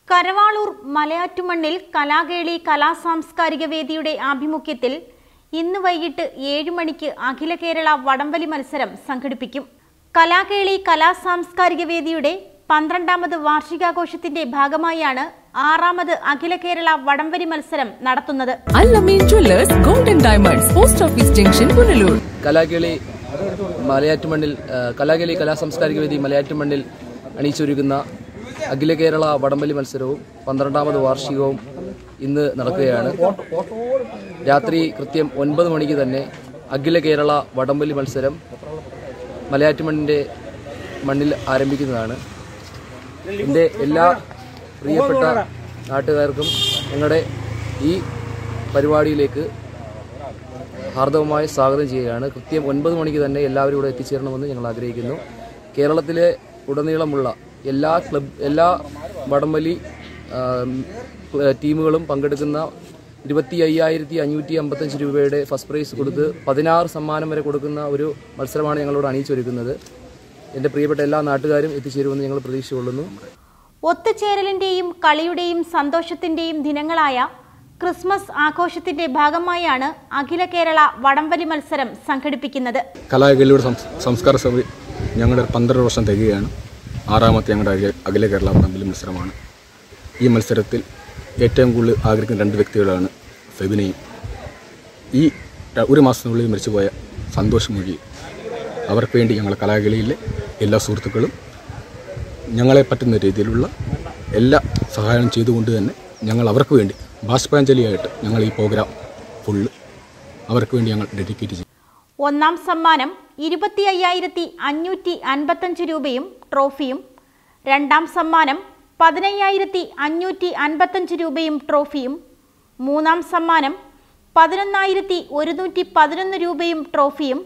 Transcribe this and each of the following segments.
കരവാളൂർ മലയാറ്റുമണ്ണിൽ കലാകേളി കലാസാംസ്കാരിക വേദിയുടെ ആഭിമുഖ്യത്തിൽ ഇന്ന് വൈകിട്ട് ഏഴ് മണിക്ക് അഖില കേരള വടംവലി മത്സരം സംഘടിപ്പിക്കും കലാകേളി കലാസാംസ്കാരിക വേദിയുടെ പന്ത്രണ്ടാമത് വാർഷികാഘോഷത്തിന്റെ ഭാഗമായാണ് ആറാമത് അഖില കേരള വടംവലി മത്സരം നടത്തുന്നത് Allameen jewellers golden diamonds post office junction Punalur കലാകളി മലയാറ്റുമണ്ണിൽ ആ, കലാകളി കലാസാംസ്കാരിക വേദി മലയാറ്റുമണ്ണിൽ അണിയിച്ചൊരുക്കുന്ന അഖില കേരള വടംവലി മത്സരവും പന്ത്രണ്ടാമത് വാർഷികവും ഇന്ന് നടക്കുകയാണ് രാത്രി കൃത്യം ഒൻപത് മണിക്ക് തന്നെ അഖില കേരള വടംവലി മത്സരം മലയാറ്റുമണ്ണിൻ്റെ മണ്ണിൽ ആരംഭിക്കുന്നതാണ് എൻ്റെ എല്ലാ പ്രിയപ്പെട്ട നാട്ടുകാർക്കും ഞങ്ങളുടെ ഈ പരിപാടിയിലേക്ക് ഹാർദവമായി സ്വാഗതം ചെയ്യുകയാണ് കൃത്യം ഒൻപത് മണിക്ക് തന്നെ എല്ലാവരും ഇവിടെ എത്തിച്ചേരണമെന്ന് ഞങ്ങൾ ആഗ്രഹിക്കുന്നു കേരളത്തിലെ ഉടനീളമുള്ള എല്ലാ ക്ലബ് എല്ലാ വടംവലി ആം, ക്ല- ടീമുകളും പങ്കെടുക്കുന്ന ഇരുപത്തി അയ്യായിരത്തി അഞ്ഞൂറ്റി അമ്പത്തഞ്ച് രൂപയുടെ ഫസ്റ്റ് പ്രൈസ് കൊടുത്ത് പതിനാറ് സമ്മാനം വരെ കൊടുക്കുന്ന ഒരു മത്സരമാണ് ഞങ്ങളോട് അണിയിച്ചൊരുക്കുന്നത് എൻ്റെ പ്രിയപ്പെട്ട എല്ലാ നാട്ടുകാരും എത്തിച്ചേരുമെന്ന് ഞങ്ങൾ പ്രതീക്ഷ കൊള്ളുന്നു ഒത്തുചേരലിന്റെയും കളിയുടെയും സന്തോഷത്തിന്റെയും ദിനങ്ങളായ ക്രിസ്മസ് ആഘോഷത്തിന്റെ ഭാഗമായാണ് അഖില കേരള വടംവലി മത്സരം സംഘടിപ്പിക്കുന്നത് കലാകലിയുടെ സംസ്കാര സഭ ഞങ്ങളുടെ പന്ത്രണ്ട് വർഷം തികയാണ് ആറാമത്തെ ഞങ്ങളുടെ അഖില- അഖില കേരള വടംവലി മത്സരമാണ് ഈ മത്സരത്തിൽ ഏറ്റവും കൂടുതൽ ആഗ്രഹിക്കുന്ന രണ്ട് വ്യക്തികളാണ് ഫെബിനെയും ഈ ര- ഒരു മാസത്തിനുള്ളിൽ മരിച്ചുപോയ സന്തോഷ് മൊഴി അവർക്ക് വേണ്ടി ഞങ്ങളുടെ കലാകളിയിലെ എല്ലാ സുഹൃത്തുക്കളും ഞങ്ങളെ പറ്റുന്ന രീതിയിലുള്ള എല്ലാ സഹായം ചെയ്തുകൊണ്ട് തന്നെ ഞങ്ങൾ അവർക്ക് വേണ്ടി ബാഷ്പാഞ്ജലിയായിട്ട് ഞങ്ങൾ ഈ പ്രോഗ്രാം ഫുള്ള് അവർക്ക് വേണ്ടി ഞങ്ങൾ ഡെഡിക്കേറ്റ് ചെയ്യും ഒന്നാം സമ്മാനം ഇരുപത്തി അയ്യായിരത്തി അഞ്ഞൂറ്റി അൻപത്തഞ്ച് രൂപയും ട്രോഫിയും രണ്ടാം സമ്മാനം പതിനയ്യായിരത്തി അഞ്ഞൂറ്റി അൻപത്തഞ്ച് രൂപയും ട്രോഫിയും മൂന്നാം സമ്മാനം പതിനൊന്നായിരത്തി ഒരുന്നൂറ്റി പതിനൊന്ന് രൂപയും ട്രോഫിയും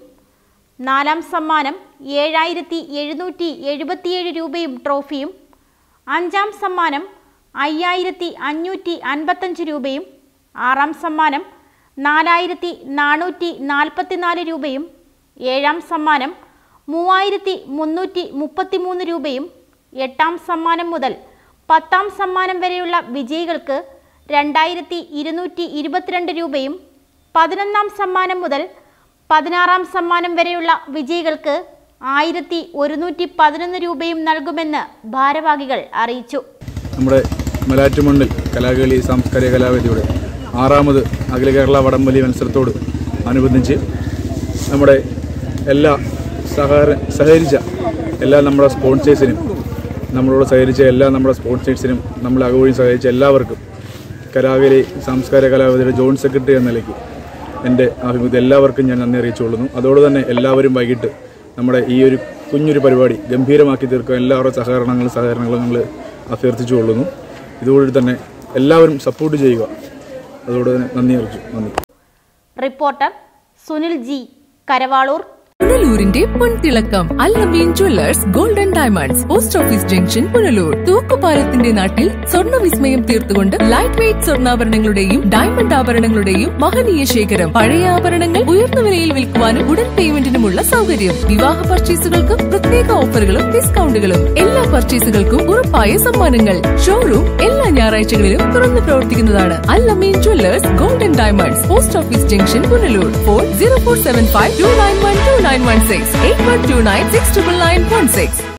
നാലാം സമ്മാനം ഏഴായിരത്തി എഴുന്നൂറ്റി എഴുപത്തിയേഴ് രൂപയും ട്രോഫിയും അഞ്ചാം സമ്മാനം അയ്യായിരത്തി അഞ്ഞൂറ്റി അൻപത്തഞ്ച് രൂപയും ആറാം സമ്മാനം നാലായിരത്തി നാനൂറ്റി നാൽപ്പത്തിനാല് രൂപയും ഏഴാം സമ്മാനം മൂവായിരത്തി മുന്നൂറ്റി മുപ്പത്തിമൂന്ന് രൂപയും എട്ടാം സമ്മാനം മുതൽ പത്താം സമ്മാനം വരെയുള്ള വിജയികൾക്ക് രണ്ടായിരത്തി ഇരുന്നൂറ്റി ഇരുപത്തിരണ്ട് രൂപയും പതിനൊന്നാം സമ്മാനം മുതൽ പതിനാറാം സമ്മാനം വരെയുള്ള വിജയികൾക്ക് ആയിരത്തി ഒരുന്നൂറ്റി പതിനൊന്ന് രൂപയും നൽകുമെന്ന് ഭാരവാഹികൾ അറിയിച്ചു നമ്മുടെ മലാറ്റുമണ്ണിൽ കലാകളി സാംസ്കാരിക കലാവേദിയുടെ ആറാമത് അഖില കേരള വടംവലി മത്സരത്തോട് അനുബന്ധിച്ച് നമ്മുടെ എല്ലാ സഹകര സഹകരിച്ച എല്ലാ നമ്മുടെ സ്പോൺസേഴ്സിനും നമ്മളോട് സഹകരിച്ച എല്ലാ നമ്മുടെ സ്പോൺസേഴ്സിനും നമ്മളെ അകവഴി സഹകരിച്ച എല്ലാവർക്കും കലാകലി സാംസ്കാരിക കലാവേദിയുടെ ജോയിൻറ്റ് സെക്രട്ടറി എന്ന നിലയ്ക്ക് എൻ്റെ ആഭിമുഖ്യത്തിൽ എല്ലാവർക്കും ഞാൻ നന്ദി അറിയിച്ചുകൊള്ളുന്നു അതോടെ തന്നെ എല്ലാവരും വൈകിട്ട് നമ്മുടെ ഈ ഒരു കുഞ്ഞൊരു പരിപാടി ഗംഭീരമാക്കി തീർക്കാൻ എല്ലാവരുടെ സഹകരണങ്ങളും സഹകരണങ്ങളും ഞങ്ങൾ അഭ്യർത്ഥിച്ചുകൊള്ളുന്നു ഇതുകൂടി തന്നെ എല്ലാവരും സപ്പോർട്ട് ചെയ്യുക അതോടെ തന്നെ നന്ദി അറിയിച്ചു നന്ദി റിപ്പോർട്ടർ സുനിൽ ജി കരവാളൂർ പുനലൂരിന്റെ പൊൻതിളക്കം Allameen jewellers golden diamonds post office junction Punalur തൂക്കുപാലത്തിന്റെ നാട്ടിൽ സ്വർണ്ണ വിസ്മയം തീർത്തുകൊണ്ട് ലൈറ്റ് വെയ്റ്റ് സ്വർണ്ണാഭരണങ്ങളുടെയും ഡയമണ്ട് ആഭരണങ്ങളുടെയും മഹനീയ ശേഖരം പഴയ ആഭരണങ്ങൾ ഉയർന്ന വിലയിൽ വിൽക്കുവാനും ഉടൻ പേയ്മെന്റിനുമുള്ള സൗകര്യം വിവാഹ പർച്ചേസുകൾക്കും പ്രത്യേക ഓഫറുകളും ഡിസ്കൗണ്ടുകളും എല്ലാ പർച്ചേസുകൾക്കും ഉറപ്പായ സമ്മാനങ്ങൾ ഷോറൂം എല്ലാ ഞായറാഴ്ചകളിലും തുറന്നു പ്രവർത്തിക്കുന്നതാണ് Allameen jewellers golden diamonds post office junction Punalur phone zero four seven five two nine one two nine one six eight one two nine six triple nine one six